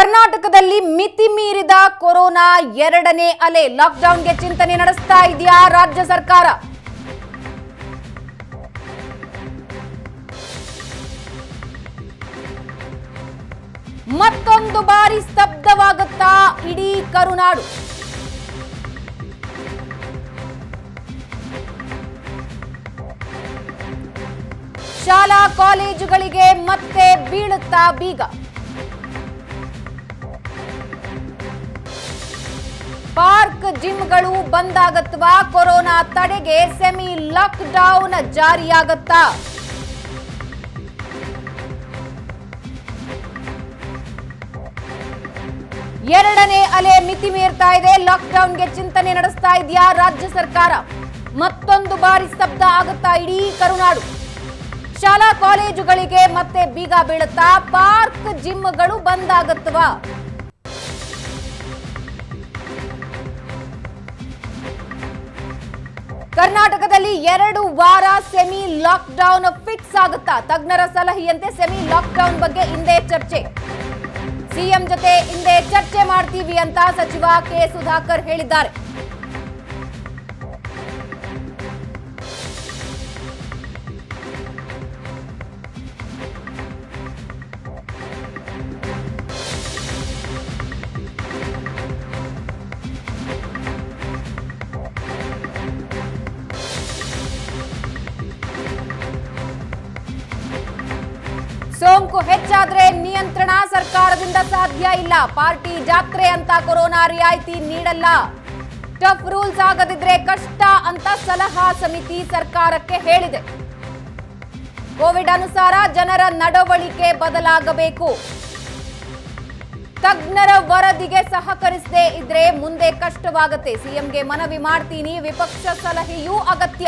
ಕರ್ನಾಟಕದಲ್ಲಿ ಮಿತಿ ಮೀರಿದ ಕೊರೋನಾ ಎರಡನೇ ಅಲೆ ಲಾಕ್ಡೌನ್ಗೆ ಚಿಂತನೆ ನಡೆಸ್ತಾ ಇದೆಯಾ ರಾಜ್ಯ ಸರ್ಕಾರ ಮತ್ತೊಂದು ಬಾರಿ ಸ್ತಬ್ಧವಾಗುತ್ತಾ ಇಡೀ ಕರುನಾಡು ಶಾಲಾ ಕಾಲೇಜುಗಳಿಗೆ ಮತ್ತೆ ಬೀಳುತ್ತಾ ಬೀಗ ಪಾರ್ಕ್ ಜಿಮ್ಗಳು ಬಂದಾಗತ್ವಾ ಕೊರೋನಾ ತಡೆಗೆ ಸೆಮಿ ಲಾಕ್ಡೌನ್ ಜಾರಿಯಾಗತ್ತಾ ಎರಡನೇ ಅಲೆ ಮಿತಿ ಮೀರ್ತಾ ಇದೆ ಲಾಕ್ಡೌನ್ಗೆ ಚಿಂತನೆ ನಡೆಸ್ತಾ ಇದೆಯಾ ರಾಜ್ಯ ಸರ್ಕಾರ ಮತ್ತೊಂದು ಬಾರಿ ಸ್ತಬ್ಧ ಆಗುತ್ತಾ ಇಡೀ ಕರುನಾಡು ಶಾಲಾ ಕಾಲೇಜುಗಳಿಗೆ ಮತ್ತೆ ಬೀಗ ಬೀಳುತ್ತಾ ಪಾರ್ಕ್ ಜಿಮ್ಗಳು ಬಂದಾಗತ್ವಾ ಕರ್ನಾಟಕದಲ್ಲಿ ಎರಡು ವಾರ ಸೆಮಿ ಲಾಕ್ಡೌನ್ ಫಿಕ್ಸ್ ಆಗುತ್ತಾ ತಜ್ಞರ ಸಲಹೆಯಂತೆ ಸೆಮಿ ಲಾಕ್ಡೌನ್ ಬಗ್ಗೆ ಹಿಂದೆ ಚರ್ಚೆ ಸಿಎಂ ಜೊತೆ ಹಿಂದೆ ಚರ್ಚೆ ಮಾಡ್ತೀವಿ ಅಂತ ಸಚಿವ ಕೆ ಸುಧಾಕರ್ ಹೇಳಿದ್ದಾರೆ ಸೋಂಕು ಹೆಚ್ಚಾದ್ರೆ ನಿಯಂತ್ರಣ ಸರ್ಕಾರದಿಂದ ಸಾಧ್ಯ ಇಲ್ಲ ಪಾರ್ಟಿ ಜಾತ್ರೆ ಅಂತ ಕೊರೋನಾ ರಿಯಾಯಿತಿ ನೀಡಲ್ಲ ಟಫ್ ರೂಲ್ಸ್ ಆಗದಿದ್ರೆ ಕಷ್ಟ ಅಂತ ಸಲಹಾ ಸಮಿತಿ ಸರ್ಕಾರಕ್ಕೆ ಹೇಳಿದೆ ಕೋವಿಡ್ ಅನುಸಾರ ಜನರ ನಡವಳಿಕೆ ಬದಲಾಗಬೇಕು ತಜ್ಞರ ವರದಿಗೆ ಸಹಕರಿಸದೇ ಇದ್ರೆ ಮುಂದೆ ಕಷ್ಟವಾಗುತ್ತೆ ಸಿಎಂಗೆ ಮನವಿ ಮಾಡ್ತೀನಿ ವಿಪಕ್ಷ ಸಲಹೆಯೂ ಅಗತ್ಯ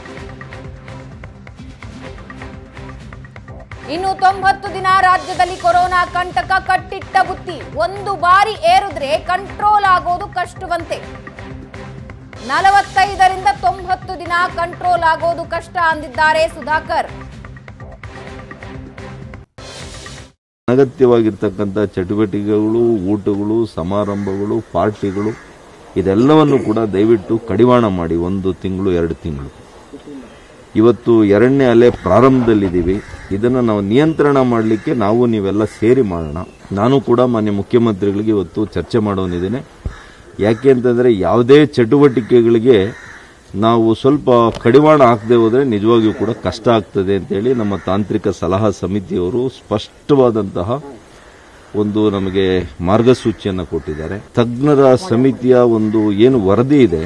ಇನ್ನು ತೊಂಬತ್ತು ದಿನ ರಾಜ್ಯದಲ್ಲಿ ಕೊರೋನಾ ಕಂಟಕ ಕಟ್ಟಿಟ್ಟ ಬುತ್ತಿ ಒಂದು ಬಾರಿ ಏರಿದ್ರೆ ಕಂಟ್ರೋಲ್ ಆಗೋದು ಕಷ್ಟವಂತೆ ನಲವತ್ತೈದರಿಂದ ತೊಂಬತ್ತು ದಿನ ಕಂಟ್ರೋಲ್ ಆಗೋದು ಕಷ್ಟ ಅಂದಿದ್ದಾರೆ ಸುಧಾಕರ್ ಅನಗತ್ಯವಾಗಿರ್ತಕ್ಕಂಥ ಚಟುವಟಿಕೆಗಳು ಊಟಗಳು ಸಮಾರಂಭಗಳು ಪಾರ್ಟಿಗಳು ಇದೆಲ್ಲವನ್ನು ಕೂಡ ದಯವಿಟ್ಟು ಕಡಿವಾಣ ಮಾಡಿ ಒಂದು ತಿಂಗಳು ಎರಡು ತಿಂಗಳು ಇವತ್ತು ಎರಡನೇ ಅಲೆ ಪ್ರಾರಂಭದಲ್ಲಿದ್ದೀವಿ ಇದನ್ನು ನಾವು ನಿಯಂತ್ರಣ ಮಾಡಲಿಕ್ಕೆ ನಾವು ನೀವೆಲ್ಲ ಸೇರಿ ಮಾಡೋಣ ನಾನು ಕೂಡ ಮಾನ್ಯ ಮುಖ್ಯಮಂತ್ರಿಗಳಿಗೆ ಇವತ್ತು ಚರ್ಚೆ ಮಾಡೋನಿದ್ದೇನೆ ಯಾಕೆ ಅಂತಂದರೆ ಯಾವುದೇ ಚಟುವಟಿಕೆಗಳಿಗೆ ನಾವು ಸ್ವಲ್ಪ ಕಡಿವಾಣ ಹಾಕದೆ ಹೋದರೆ ನಿಜವಾಗಿಯೂ ಕೂಡ ಕಷ್ಟ ಆಗ್ತದೆ ಅಂತೇಳಿ ನಮ್ಮ ತಾಂತ್ರಿಕ ಸಲಹಾ ಸಮಿತಿಯವರು ಸ್ಪಷ್ಟವಾದಂತಹ ಒಂದು ನಮಗೆ ಮಾರ್ಗಸೂಚಿಯನ್ನು ಕೊಟ್ಟಿದ್ದಾರೆ ತಜ್ಞರ ಸಮಿತಿಯ ಒಂದು ಏನು ವರದಿ ಇದೆ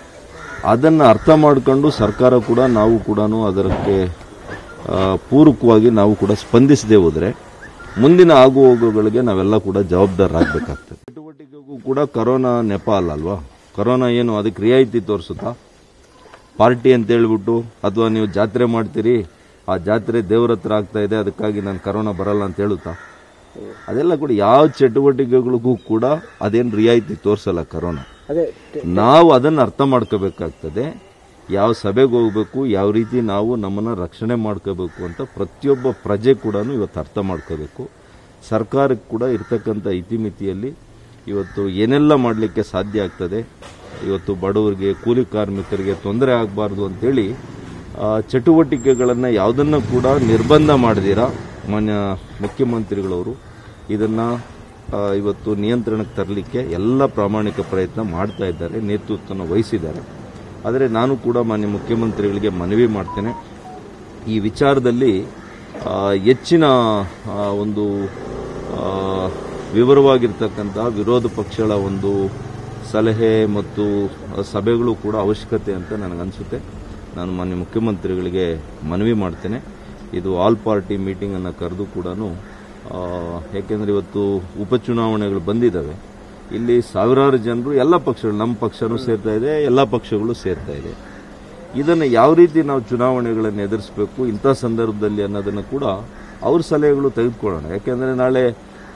ಅದನ್ನು ಅರ್ಥ ಮಾಡಿಕೊಂಡು ಸರ್ಕಾರ ಕೂಡ ನಾವು ಕೂಡ ಅದಕ್ಕೆ ಆ, ಪೂರಕವಾಗಿ ನಾವು ಕೂಡ ಸ್ಪಂದಿಸದೆ ಹೋದರೆ ಮುಂದಿನ ಆಗು ಹೋಗುಗಳಿಗೆ ನಾವೆಲ್ಲ ಕೂಡ ಜವಾಬ್ದಾರರಾಗಬೇಕಾಗ್ತದೆ ಚಟುವಟಿಕೆಗೂ ಕೂಡ ಕರೋನಾ ನೆಪ ಅಲ್ಲ ಅಲ್ವಾ ಕರೋನಾ ಏನು ಅದಕ್ಕೆ ರಿಯಾಯಿತಿ ತೋರಿಸುತ್ತಾ ಪಾರ್ಟಿ ಅಂತ ಹೇಳ್ಬಿಟ್ಟು ಅಥವಾ ನೀವು ಜಾತ್ರೆ ಮಾಡ್ತೀರಿ ಆ ಜಾತ್ರೆ ದೇವ್ರ ಹತ್ರ ಆಗ್ತಾ ಇದೆ ಅದಕ್ಕಾಗಿ ನಾನು ಕರೋನಾ ಬರಲ್ಲ ಅಂತ ಹೇಳುತ್ತಾ ಅದೆಲ್ಲ ಕೂಡ ಯಾವ ಚಟುವಟಿಕೆಗಳಿಗೂ ಕೂಡ ಅದೇನು ರಿಯಾಯಿತಿ ತೋರಿಸಲ್ಲ ಕರೋನಾ ನಾವು ಅದನ್ನು ಅರ್ಥ ಮಾಡ್ಕೋಬೇಕಾಗ್ತದೆ ಯಾವ ಸಭೆಗೆ ಹೋಗಬೇಕು ಯಾವ ರೀತಿ ನಾವು ನಮ್ಮನ್ನು ರಕ್ಷಣೆ ಮಾಡ್ಕೋಬೇಕು ಅಂತ ಪ್ರತಿಯೊಬ್ಬ ಪ್ರಜೆ ಕೂಡ ಇವತ್ತು ಅರ್ಥ ಮಾಡ್ಕೋಬೇಕು ಸರ್ಕಾರಕ್ಕೆ ಕೂಡ ಇರ್ತಕ್ಕಂಥ ಇತಿಮಿತಿಯಲ್ಲಿ ಇವತ್ತು ಏನೆಲ್ಲ ಮಾಡಲಿಕ್ಕೆ ಸಾಧ್ಯ ಆಗ್ತದೆ ಇವತ್ತು ಬಡವರಿಗೆ ಕೂಲಿ ಕಾರ್ಮಿಕರಿಗೆ ತೊಂದರೆ ಆಗಬಾರ್ದು ಅಂತೇಳಿ ಆ, ಚಟುವಟಿಕೆಗಳನ್ನು ಯಾವುದನ್ನು ಕೂಡ ನಿರ್ಬಂಧ ಮಾಡದಿರಾ ಮಾನ್ಯ ಮುಖ್ಯಮಂತ್ರಿಗಳವರು ಇದನ್ನು ಇವತ್ತು ನಿಯಂತ್ರಣಕ್ಕೆ ತರಲಿಕ್ಕೆ ಎಲ್ಲ ಪ್ರಾಮಾಣಿಕ ಪ್ರಯತ್ನ ಮಾಡ್ತಾ ಇದ್ದಾರೆ ನೇತೃತ್ವವನ್ನು ವಹಿಸಿದ್ದಾರೆ ಆದರೆ ನಾನು ಕೂಡ ಮಾನ್ಯ ಮುಖ್ಯಮಂತ್ರಿಗಳಿಗೆ ಮನವಿ ಮಾಡ್ತೇನೆ ಈ ವಿಚಾರದಲ್ಲಿ ಆ, ಹೆಚ್ಚಿನ ಆ, ಒಂದು ಆ, ವಿವರವಾಗಿರ್ತಕ್ಕಂಥ ವಿರೋಧ ಪಕ್ಷಗಳ ಒಂದು ಸಲಹೆ ಮತ್ತು ಸಭೆಗಳು ಕೂಡ ಅವಶ್ಯಕತೆ ಅಂತ ನನಗನ್ಸುತ್ತೆ ನಾನು ಮಾನ್ಯ ಮುಖ್ಯಮಂತ್ರಿಗಳಿಗೆ ಮನವಿ ಮಾಡ್ತೇನೆ ಇದು ಆಲ್ ಪಾರ್ಟಿ ಮೀಟಿಂಗನ್ನು ಕರೆದು ಕೂಡ ಯಾಕೆಂದರೆ ಇವತ್ತು ಉಪಚುನಾವಣೆಗಳು ಬಂದಿದ್ದಾವೆ ಇಲ್ಲಿ ಸಾವಿರಾರು ಜನರು ಎಲ್ಲ ಪಕ್ಷಗಳು ನಮ್ಮ ಪಕ್ಷನೂ ಸೇರ್ತಾ ಇದೆ ಎಲ್ಲ ಪಕ್ಷಗಳು ಸೇರ್ತಾ ಇದೆ ಇದನ್ನು ಯಾವ ರೀತಿ ನಾವು ಚುನಾವಣೆಗಳನ್ನು ಎದುರಿಸಬೇಕು ಇಂಥ ಸಂದರ್ಭದಲ್ಲಿ ಅನ್ನೋದನ್ನು ಕೂಡ ಅವ್ರ ಸಲಹೆಗಳು ತೆಗೆದುಕೊಳ್ಳೋಣ ಯಾಕೆಂದರೆ ನಾಳೆ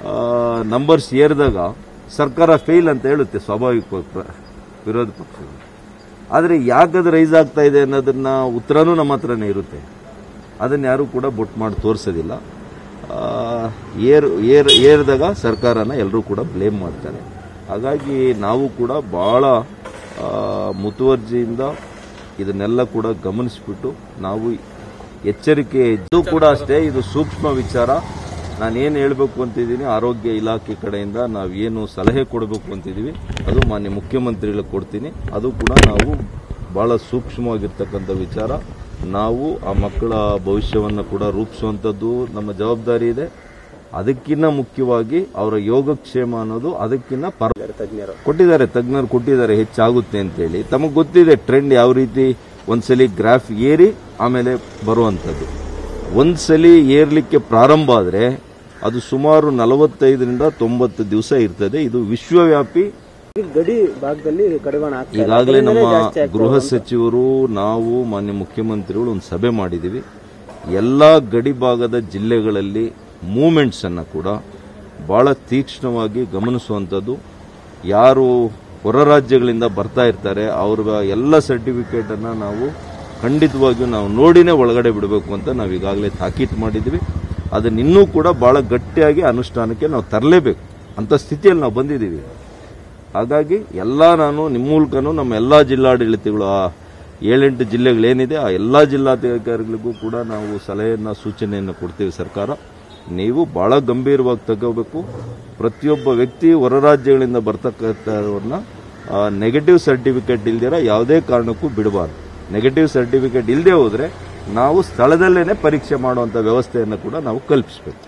ನಂಬರ್ಸ್ ಏರಿದಾಗ ಸರ್ಕಾರ ಫೇಲ್ ಅಂತ ಹೇಳುತ್ತೆ ಸ್ವಾಭಾವಿಕವಾಗಿ ಪ್ರ- ವಿರೋಧ ಪಕ್ಷಗಳು ಆದರೆ ಯಾಕದು ರೈಸ್ ಆಗ್ತಾ ಇದೆ ಅನ್ನೋದನ್ನ ಉತ್ತರನೂ ನಮ್ಮ ಹತ್ರನೇ ಇರುತ್ತೆ ಅದನ್ನು ಯಾರೂ ಕೂಡ ಬೊಟ್ಟು ಮಾಡಿ ತೋರಿಸೋದಿಲ್ಲ ಆ, ಏರ್ ಏರ್ ಏರಿದಾಗ ಸರ್ಕಾರನ ಎಲ್ಲರೂ ಕೂಡ ಬ್ಲೇಮ್ ಮಾಡ್ತಾರೆ ಹಾಗಾಗಿ ನಾವು ಕೂಡ ಬಹಳ ಆ, ಮುತುವರ್ಜಿಯಿಂದ ಇದನ್ನೆಲ್ಲ ಕೂಡ ಗಮನಿಸಿಬಿಟ್ಟು ನಾವು ಎಚ್ಚರಿಕೆ ಇದು ಕೂಡ ಅಷ್ಟೇ ಇದು ಸೂಕ್ಷ್ಮ ವಿಚಾರ ನಾನೇನು ಹೇಳಬೇಕು ಅಂತಿದ್ದೀನಿ ಆರೋಗ್ಯ ಇಲಾಖೆ ಕಡೆಯಿಂದ ನಾವು ಏನು ಸಲಹೆ ಕೊಡಬೇಕು ಅಂತಿದ್ದೀವಿ ಅದು ಮಾನ್ಯ ಮುಖ್ಯಮಂತ್ರಿಗಳಿಗೆ ಕೊಡ್ತೀನಿ ಅದು ಕೂಡ ನಾವು ಬಹಳ ಸೂಕ್ಷ್ಮವಾಗಿರ್ತಕ್ಕಂಥ ವಿಚಾರ ನಾವು ಆ ಮಕ್ಕಳ ಭವಿಷ್ಯವನ್ನು ಕೂಡ ರೂಪಿಸುವಂಥದ್ದು ನಮ್ಮ ಜವಾಬ್ದಾರಿ ಇದೆ ಅದಕ್ಕಿಂತ ಮುಖ್ಯವಾಗಿ ಅವರ ಯೋಗಕ್ಷೇಮ ಅನ್ನೋದು ಅದಕ್ಕಿಂತ ಪರ ಕೊಟ್ಟಿದ್ದಾರೆ ತಜ್ಞರು ಕೊಟ್ಟಿದ್ದಾರೆ ಹೆಚ್ಚಾಗುತ್ತೆ ಅಂತೇಳಿ ತಮಗೆ ಗೊತ್ತಿದೆ ಟ್ರೆಂಡ್ ಯಾವ ರೀತಿ ಒಂದ್ಸಲಿ ಗ್ರಾಫ್ ಏರಿ ಆಮೇಲೆ ಬರುವಂಥದ್ದು ಒಂದ್ಸಲಿ ಏರ್ಲಿಕ್ಕೆ ಪ್ರಾರಂಭ ಆದರೆ ಅದು ಸುಮಾರು ನಲವತ್ತೈದರಿಂದ ತೊಂಬತ್ತು ದಿವಸ ಇರ್ತದೆ ಇದು ವಿಶ್ವವ್ಯಾಪಿ ಈ ಗಡಿ ಭಾಗದಲ್ಲಿ ಕಡಿವಾಣ ಆಗ್ತಾ ಇದೆ. ಈಗಾಗಲೇ ನಮ್ಮ ಅದರಿಂದಲೇ ಜಾಸ್ತಿ ಆಗ್ತಾ ಗೃಹ ಇರೋದು. ಸಚಿವರು ನಾವು ಮಾನ್ಯ ಮುಖ್ಯಮಂತ್ರಿಗಳು ಒಂದು ಸಭೆ ಮಾಡಿದ್ದೀವಿ ಎಲ್ಲಾ ಗಡಿ ಭಾಗದ ಜಿಲ್ಲೆಗಳಲ್ಲಿ ಮೂವ್ಮೆಂಟ್ಸ್ ಅನ್ನ ಕೂಡ ಬಹಳ ತೀಕ್ಷ್ಣವಾಗಿ ಗಮನಿಸುವಂಥದ್ದು ಯಾರು ಹೊರ ರಾಜ್ಯಗಳಿಂದ ಬರ್ತಾ ಇರ್ತಾರೆ ಅವ್ರ ಎಲ್ಲ ಸರ್ಟಿಫಿಕೇಟ್ ಅನ್ನ ನಾವು ಖಂಡಿತವಾಗಿಯೂ ನಾವು ನೋಡಿನೇ ಒಳಗಡೆ ಬಿಡಬೇಕು ಅಂತ ನಾವು ಈಗಾಗಲೇ ತಾಕೀತು ಮಾಡಿದ್ದೀವಿ ಅದನ್ನ ಇನ್ನೂ ಕೂಡ ಬಹಳ ಗಟ್ಟಿಯಾಗಿ ಅನುಷ್ಠಾನಕ್ಕೆ ನಾವು ತರಲೇಬೇಕು ಅಂತ ಸ್ಥಿತಿಯಲ್ಲಿ ನಾವು ಬಂದಿದ್ದೀವಿ ಹಾಗಾಗಿ ಎಲ್ಲ ನಾನು ನಿಮ್ಮ ಮೂಲಕನೂ ನಮ್ಮ ಎಲ್ಲ ಜಿಲ್ಲಾಡಳಿತಗಳು ಆ ಏಳೆಂಟು ಜಿಲ್ಲೆಗಳೇನಿದೆ ಆ ಎಲ್ಲ ಜಿಲ್ಲಾಧಿಕಾರಿಗಳಿಗೂ ಕೂಡ ನಾವು ಸಲಹೆಯನ್ನು ಸೂಚನೆಯನ್ನು ಕೊಡ್ತೀವಿ ಸರ್ಕಾರ ನೀವು ಬಹಳ ಗಂಭೀರವಾಗಿ ತಗೋಬೇಕು ಪ್ರತಿಯೊಬ್ಬ ವ್ಯಕ್ತಿ ಹೊರ ರಾಜ್ಯಗಳಿಂದ ಬರ್ತಕ್ಕಂಥವ್ರನ್ನ ನೆಗೆಟಿವ್ ಸರ್ಟಿಫಿಕೇಟ್ ಇಲ್ದಿರ ಯಾವುದೇ ಕಾರಣಕ್ಕೂ ಬಿಡಬಾರ್ದು ನೆಗೆಟಿವ್ ಸರ್ಟಿಫಿಕೇಟ್ ಇಲ್ಲದೆ ಹೋದ್ರೆ ನಾವು ಸ್ಥಳದಲ್ಲೇನೆ ಪರೀಕ್ಷೆ ಮಾಡುವಂಥ ವ್ಯವಸ್ಥೆಯನ್ನು ಕೂಡ ನಾವು ಕಲ್ಪಿಸಬೇಕು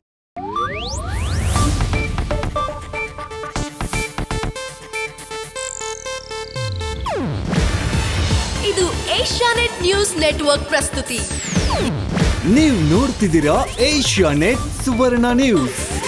ಇದು ಏಷ್ಯಾನೆಟ್ ನ್ಯೂಸ್ ನೆಟ್ವರ್ಕ್ ಪ್ರಸ್ತುತಿ ನೀವು ನೋಡ್ತಿದ್ದೀರಾ ಏಷ್ಯಾ ನೆಟ್ ಸುವರ್ಣ ನ್ಯೂಸ್